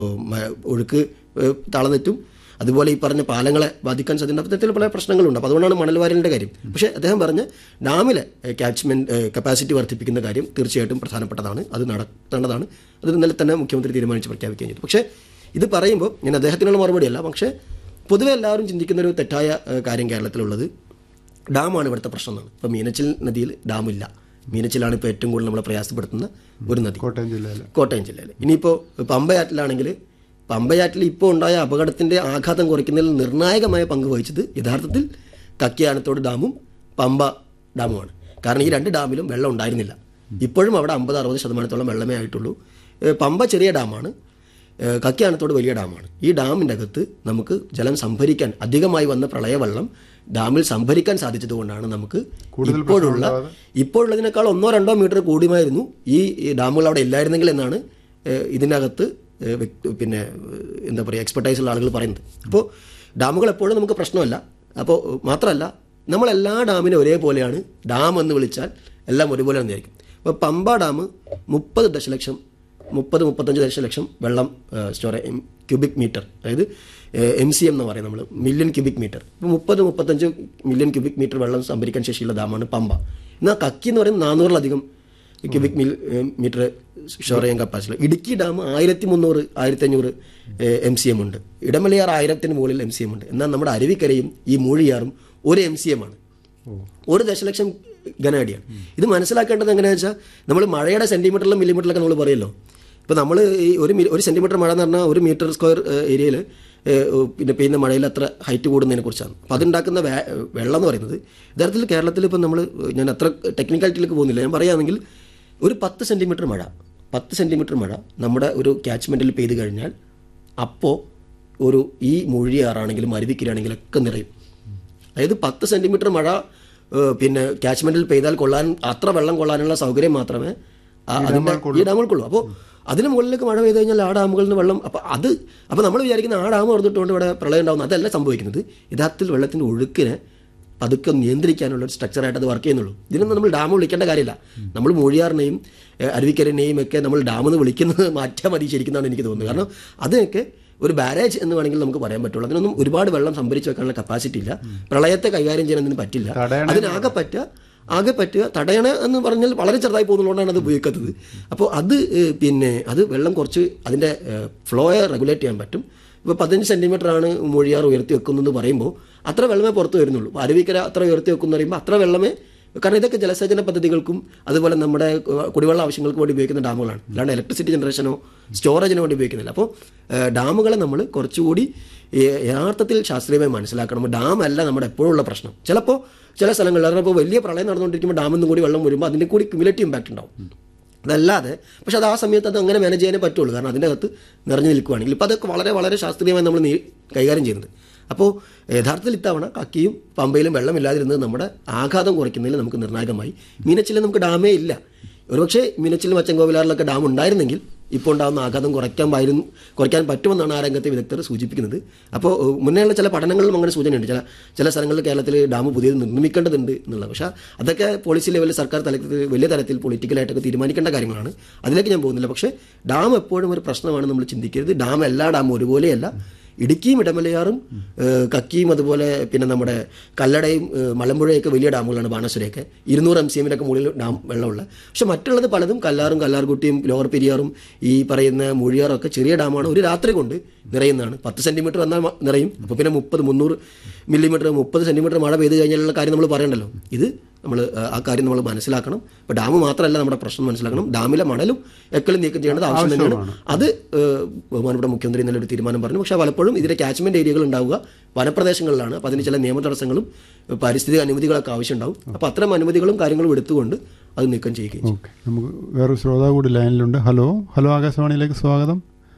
മ- ഒഴുക്ക് ഏഹ്, താളം തെറ്റും അതുപോലെ ഈ പറഞ്ഞ പാലങ്ങളെ ബാധിക്കാൻ സാധ്യത അത്തരത്തിൽ പല പ്രശ്നങ്ങളുണ്ട് അപ്പോൾ അതുകൊണ്ടാണ് മണൽ വാരലിൻ്റെ കാര്യം പക്ഷേ അദ്ദേഹം പറഞ്ഞ ഡാമിലെ ക്യാച്ച്മെൻറ്റ് കപ്പാസിറ്റി വർദ്ധിപ്പിക്കുന്ന കാര്യം തീർച്ചയായിട്ടും പ്രധാനപ്പെട്ടതാണ് അത് നടത്തേണ്ടതാണ് അത് ഇന്നലെ തന്നെ മുഖ്യമന്ത്രി തീരുമാനിച്ച് പ്രഖ്യാപിക്കുകയും ചെയ്തു പക്ഷേ ഇത് പറയുമ്പോൾ ഞാൻ അദ്ദേഹത്തിനുള്ള മറുപടിയല്ല പക്ഷേ പൊതുവെ എല്ലാവരും ചിന്തിക്കുന്ന ഒരു തെറ്റായ ഏഹ്, കാര്യം കേരളത്തിലുള്ളത് ഡാമാണ് ഇവിടുത്തെ പ്രശ്നം എന്നാണ് ഇപ്പോൾ മീനച്ചിൽ നദിയിൽ ഡാമില്ല മീനച്ചിലാണ് ഇപ്പോൾ ഏറ്റവും കൂടുതൽ നമ്മളെ പ്രയാസപ്പെടുത്തുന്ന ഒരു നദി കോട്ടയം ജില്ലയിൽ കോട്ടയം ജില്ലയിൽ ഇനിയിപ്പോൾ പമ്പയാറ്റിലാണെങ്കിൽ പമ്പയാറ്റിൽ ഇപ്പോൾ ഉണ്ടായ അപകടത്തിൻ്റെ ആഘാതം കുറയ്ക്കുന്നതിൽ നിർണായകമായ പങ്ക് വഹിച്ചത് യഥാർത്ഥത്തിൽ കക്കിയാനത്തോട് ഡാമും പമ്പ ഡാമുമാണ് കാരണം ഈ രണ്ട് ഡാമിലും വെള്ളം ഉണ്ടായിരുന്നില്ല ഇപ്പോഴും അവിടെ അമ്പത് അറുപത് ശതമാനത്തോളം വെള്ളമേ ആയിട്ടുള്ളൂ ഏഹ് പമ്പ ചെറിയ ഡാമാണ് ഏഹ് കക്കിയാനത്തോട് വലിയ ഡാമാണ് ഈ ഡാമിൻ്റെ അകത്ത് നമുക്ക് ജലം സംഭരിക്കാൻ അധികമായി വന്ന പ്രളയവെള്ളം ഡാമിൽ സംഭരിക്കാൻ സാധിച്ചതുകൊണ്ടാണ് നമുക്ക് ഇപ്പോഴുള്ള ഇപ്പോഴുള്ളതിനേക്കാൾ ഒന്നോ രണ്ടോ മീറ്റർ കൂടിയുമായിരുന്നു ഈ ഈ ഡാമുകൾ അവിടെ ഇല്ലായിരുന്നെങ്കിൽ എന്നാണ് ഏഹ് ഇതിനകത്ത് ഏഹ് വ്യക്തി- പിന്നെ ഏഹ് എന്താ പറയുക എക്സ്പെർട്ടൈസ് ഉള്ള ആളുകൾ പറയുന്നത് അപ്പോൾ ഡാമുകൾ എപ്പോഴും നമുക്ക് പ്രശ്നമല്ല അപ്പോൾ മാത്രമല്ല നമ്മളെല്ലാ ഡാമിനും ഒരേപോലെയാണ് ഡാം എന്ന് വിളിച്ചാൽ എല്ലാം ഒരുപോലെ തന്നെയായിരിക്കും അപ്പോൾ പമ്പ ഡാം മുപ്പത് ദശലക്ഷം മുപ്പത് മുപ്പത്തഞ്ച് ദശലക്ഷം വെള്ളം സ്റ്റോർ ക്യൂബിക് മീറ്റർ അതായത് എം സി എം എന്ന് പറയും നമ്മൾ മില്യൺ ക്യൂബിക് മീറ്റർ ഇപ്പോൾ മുപ്പത് മുപ്പത്തഞ്ച് മില്യൺ ക്യൂബിക് മീറ്റർ വെള്ളം സംഭരിക്കാൻ ശേഷിയുള്ള ഡാമാണ് പമ്പ എന്നാൽ കക്കി എന്ന് പറയുന്നത് നാനൂറിലധികം ക്യൂബിക് മിൽ മീറ്റർ സ്റ്റോർ ചെയ്യാൻ കപ്പാസിറ്റി ഇടുക്കി ഡാം ആയിരത്തി മുന്നൂറ് ആയിരത്തി അഞ്ഞൂറ് എം സി എം ഉണ്ട് ഇടമലയാർ ആയിരത്തിന് മുകളിൽ എം സി എം ഉണ്ട് എന്നാൽ നമ്മുടെ അരുവിക്കരയും ഈ മൂഴിയാറും ഒരു എം സി എം ആണ് ഒരു ദശലക്ഷം ഘനഅടിയാണ് ഇത് മനസ്സിലാക്കേണ്ടത് എങ്ങനെയാണെന്ന് വെച്ചാൽ നമ്മൾ മഴയുടെ സെൻറ്റിമീറ്ററിലും മില്ലിമീറ്ററിലൊക്കെ നമ്മൾ പറയല്ലോ ഇപ്പോൾ നമ്മൾ ഈ ഒരു മി- ഒരു സെൻറ്റിമീറ്റർ മഴ എന്ന് പറഞ്ഞാൽ ഒരു മീറ്റർ സ്ക്വയർ ഏരിയയിൽ പിന്നെ പെയ്യുന്ന മഴയിൽ അത്ര ഹൈറ്റ് കൂടുന്നതിനെ കുറിച്ചാണ് അപ്പോൾ അതുണ്ടാക്കുന്ന വേ- വെള്ളം എന്ന് പറയുന്നത് യഥാർത്ഥത്തിൽ കേരളത്തിൽ ഇപ്പം നമ്മൾ ഞാൻ അത്ര ടെക്നിക്കാലിറ്റിയിലേക്ക് പോകുന്നില്ല ഞാൻ പറയുകയാണെങ്കിൽ ഒരു പത്ത് സെൻറ്റിമീറ്റർ മഴ പത്ത് സെൻറ്റിമീറ്റർ മഴ നമ്മുടെ ഒരു ക്യാച്ച്മെൻറ്റിൽ പെയ്ത് കഴിഞ്ഞാൽ അപ്പോൾ ഒരു ഈ മൂഴിയാറാണെങ്കിലും അരുവിക്കരാണെങ്കിലും ഒക്കെ നിറയും അതായത് പത്ത് സെൻറ്റിമീറ്റർ മഴ ഏഹ്, പിന്നെ ക്യാച്ച്മെൻറ്റിൽ പെയ്താൽ കൊള്ളാൻ അത്ര വെള്ളം കൊള്ളാനുള്ള സൗകര്യം മാത്രമേ ആ അതിൻ്റെ ഈ ഡാമുകൾക്കുള്ളൂ അപ്പോൾ അതിന് മുകളിലേക്ക് മഴ പെയ്ത് കഴിഞ്ഞാൽ ആ ഡാമുകളിൽ നിന്ന് വെള്ളം അപ്പോൾ അത് അപ്പോൾ നമ്മൾ വിചാരിക്കുന്ന ആ ഡാം തുറന്നിട്ടുകൊണ്ട് ഇവിടെ പ്രളയം ഉണ്ടാകുന്നു അതല്ല സംഭവിക്കുന്നത് യഥാർത്ഥത്തിൽ വെള്ളത്തിൻ്റെ ഒഴുക്കിനെ പതുക്കെ നിയന്ത്രിക്കാനുള്ള ഒരു സ്ട്രക്ചറായിട്ട് അത് വർക്ക് ചെയ്യുന്നുള്ളൂ ഇതിനൊന്നും നമ്മൾ ഡാം വിളിക്കേണ്ട കാര്യമില്ല നമ്മൾ മൂഴിയാറിനെയും ഏഹ്, അരുവിക്കരനെയും ഒക്കെ നമ്മൾ ഡാം എന്ന് വിളിക്കുന്നത് മാറ്റിയാൽ മതി ശരിക്കുന്നതാണ് എനിക്ക് തോന്നുന്നത് കാരണം അതൊക്കെ ഒരു ബാരേജ് എന്ന് വേണമെങ്കിൽ നമുക്ക് പറയാൻ പറ്റുള്ളൂ അതിനൊന്നും ഒരുപാട് വെള്ളം സംഭരിച്ച് വെക്കാനുള്ള കപ്പാസിറ്റി ഇല്ല പ്രളയത്തെ കൈകാര്യം ചെയ്യാനതിന് പറ്റില്ല തടയണ അതിനാകെ പറ്റുക ആകെ പറ്റുക തടയണ എന്ന് പറഞ്ഞാൽ വളരെ ചെറുതായി പോകുന്നതുകൊണ്ടാണ് അത് ഉപയോഗിക്കാത്തത് അപ്പോൾ അത് ഏഹ്, പിന്നെ അത് വെള്ളം കുറച്ച് അതിൻ്റെ ഫ്ലോയെ റെഗുലേറ്റ് ചെയ്യാൻ പറ്റും ഇപ്പോൾ പതിനഞ്ച് സെൻറ്റിമീറ്റർ ആണ് മൊഴിയാർ ഉയർത്തി വെക്കുന്നതെന്ന് പറയുമ്പോൾ അത്ര വെള്ളമേ പുറത്ത് വരുന്നുള്ളൂ അപ്പോൾ അരുവിക്കര അത്ര ഉയർത്തി വെക്കുന്നു പറയുമ്പോൾ അത്ര വെള്ളമേ കാരണം ഇതൊക്കെ ജലസേചന പദ്ധതികൾക്കും അതുപോലെ നമ്മുടെ ഏഹ്, കുടിവെള്ള ആവശ്യങ്ങൾക്ക് വേണ്ടി ഉപയോഗിക്കുന്ന ഡാമുകളാണ് അല്ലാണ്ട് ഇലക്ട്രിസിറ്റി ജനറേഷനോ സ്റ്റോറേജിനോ വേണ്ടി ഉപയോഗിക്കുന്നില്ല അപ്പോൾ ഏഹ്, ഡാമുകളെ നമ്മൾ കുറച്ചുകൂടി ഏഹ്, യഥാർത്ഥത്തിൽ ശാസ്ത്രീയമായി മനസ്സിലാക്കണം ഡാം അല്ല നമ്മുടെ എപ്പോഴുള്ള പ്രശ്നം ചിലപ്പോൾ ചില സ്ഥലങ്ങളിൽ അതായത് ഇപ്പോൾ വലിയ പ്രളയം നടന്നുകൊണ്ടിരിക്കുമ്പോൾ ഡാമിൽ നിന്നും കൂടി വെള്ളം വരുമ്പോൾ അതിൻ്റെ കൂടി ക്യുമുലേറ്റീവ് ഇമ്പാക്റ്റ് ഉണ്ടാവും അതല്ലാതെ പക്ഷെ അത് ആ സമയത്ത് അത് അങ്ങനെ മാനേജ് ചെയ്യാനേ പറ്റുള്ളൂ കാരണം അതിൻ്റെ അകത്ത് നിറഞ്ഞു നിൽക്കുകയാണെങ്കിൽ ഇപ്പോൾ അതൊക്കെ വളരെ വളരെ ശാസ്ത്രീയമായി നമ്മൾ നീ- കൈകാര്യം ചെയ്യുന്നത് അപ്പോൾ യഥാർത്ഥത്തിൽ ഇത്തവണ കക്കിയും പമ്പയിലും വെള്ളമില്ലാതിരുന്നത് നമ്മുടെ ആഘാതം കുറയ്ക്കുന്നതിൽ നമുക്ക് നിർണായകമായി മീനച്ചിൽ നമുക്ക് ഡാമേ ഇല്ല ഒരുപക്ഷെ മീനച്ചിലും അച്ചൻകോവിലാറിലൊക്കെ ഡാം ഉണ്ടായിരുന്നെങ്കിൽ ഇപ്പോൾ ഉണ്ടാകുന്ന ആഘാതം കുറയ്ക്കാൻ പായിരുന്നു കുറയ്ക്കാൻ പറ്റുമെന്നാണ് ആ രംഗത്തെ വിദഗ്ധർ സൂചിപ്പിക്കുന്നത് അപ്പോൾ ഏഹ്, മുന്നേയുള്ള ചില പഠനങ്ങളിലും അങ്ങനെ സൂചനയുണ്ട് ചില ചില സ്ഥലങ്ങളിൽ കേരളത്തിൽ ഡാം പുതിയത് നിർമ്മിക്കേണ്ടതുണ്ട് എന്നുള്ളത് പക്ഷേ അതൊക്കെ പോളിസി ലെവലിൽ സർക്കാർ തലത്തിൽ വലിയ തലത്തിൽ പൊളിറ്റിക്കലായിട്ടൊക്കെ തീരുമാനിക്കേണ്ട കാര്യങ്ങളാണ് അതിലേക്ക് ഞാൻ പോകുന്നില്ല പക്ഷേ ഡാം എപ്പോഴും ഒരു പ്രശ്നമാണ് നമ്മൾ ചിന്തിക്കരുത് ഡാം എല്ലാ ഡാമും ഒരുപോലെയല്ല ഇടുക്കിയും ഇടമലയാറും ഏഹ്, കക്കിയും അതുപോലെ പിന്നെ നമ്മുടെ കല്ലടയും ഏഹ്, മലമ്പുഴയൊക്കെ വലിയ ഡാമുകളാണ് ബാണാസുരയൊക്കെ ഇരുന്നൂറ് എം സി എമ്മിനൊക്കെ മുകളിൽ ഡാം വെള്ളമുള്ള പക്ഷെ മറ്റുള്ളത് പലതും കല്ലാറും കല്ലാർകുട്ടിയും ലോവർ പെരിയാറും ഈ പറയുന്ന മൂഴിയാറും ഒക്കെ ചെറിയ ഡാമാണ് ഒരു രാത്രി കൊണ്ട് നിറയുന്നതാണ് പത്ത് സെൻറ്റിമീറ്റർ വന്നാൽ മ- നിറയും അപ്പോൾ പിന്നെ മുപ്പത് മുന്നൂറ് മില്ലിമീറ്റർ മുപ്പത് സെൻറ്റിമീറ്റർ മഴ പെയ്ത് കഴിഞ്ഞാലുള്ള കാര്യം നമ്മൾ പറയണ്ടല്ലോ ഇത് നമ്മൾ ആ കാര്യം നമ്മൾ മനസ്സിലാക്കണം ഇപ്പോൾ ഡാം മാത്രമല്ല നമ്മുടെ പ്രശ്നം മനസ്സിലാക്കണം ഡാമിലെ മണലും എക്കലും നീക്കം ചെയ്യേണ്ടത് ആവശ്യം തന്നെയാണ് അത് ഏഹ്, ബഹുമാനപ്പെട്ട മുഖ്യമന്ത്രി ഇന്നലെ ഒരു തീരുമാനം പറഞ്ഞു പക്ഷേ പലപ്പോഴും ഇതിന്റെ ക്യാച്ച്മെന്റ് ഏരിയകൾ ഉണ്ടാവുക വനപ്രദേശങ്ങളിലാണ് അപ്പോൾ അതിന് ചില നിയമ തടസ്സങ്ങളും പരിസ്ഥിതി അനുമതികളൊക്കെ ആവശ്യമുണ്ടാവും അപ്പോൾ അത്തരം അനുമതികളും കാര്യങ്ങളും എടുത്തുകൊണ്ട് അത് നീക്കം ചെയ്യുകയും ചെയ്യും. ഓക്കെ നമുക്ക് വേറൊരു ശ്രോതാവ് കൂടി ലൈനിലുണ്ട് ഹലോ ഹലോ ആകാശവാണിയിലേക്ക് സ്വാഗതം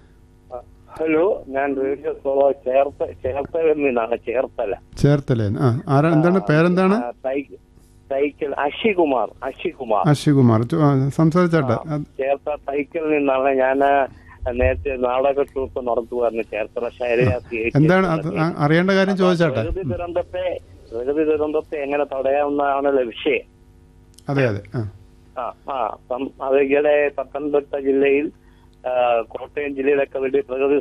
ഹലോ ഞാൻ റേഡിയോ സോളോ ചേർത്ത ചേർത്തലയിൽ നിന്നാണ് ചേർത്തല ചേർത്തലേ ആ ആരാ എന്താണ് പേരെന്താണ് ആ, സൈക്കിൾ സൈക്കിൾ അഷികുമാർ അഷികുമാർ അശികുമാർ ചോ- ആ, സംസാരിച്ചാട്ടെ അത് ചേർത്ത സൈക്കിളിൽ നിന്നാണ് ഞാൻ നേരത്തെ നാടക ട്രൂപ്പ് നടത്തുമായിരുന്നു ചേർത്തല ശൈലജാസി എന്താണ് അത് ആ, അറിയേണ്ട കാര്യം ചോദിച്ചാട്ടെ പ്രകൃതി ദുരന്തത്തെ പ്രകൃതി ദുരന്തത്തെ എങ്ങനെ തടയാവുന്നതാണല്ലോ വിഷയം അതെ അതെ ആ ആ ആ സം- അത് ഈയിടെ പത്തനംതിട്ട ജില്ലയിൽ ആ, കോട്ടയം ജില്ലയിലൊക്കെ വലിയ പ്രകൃതി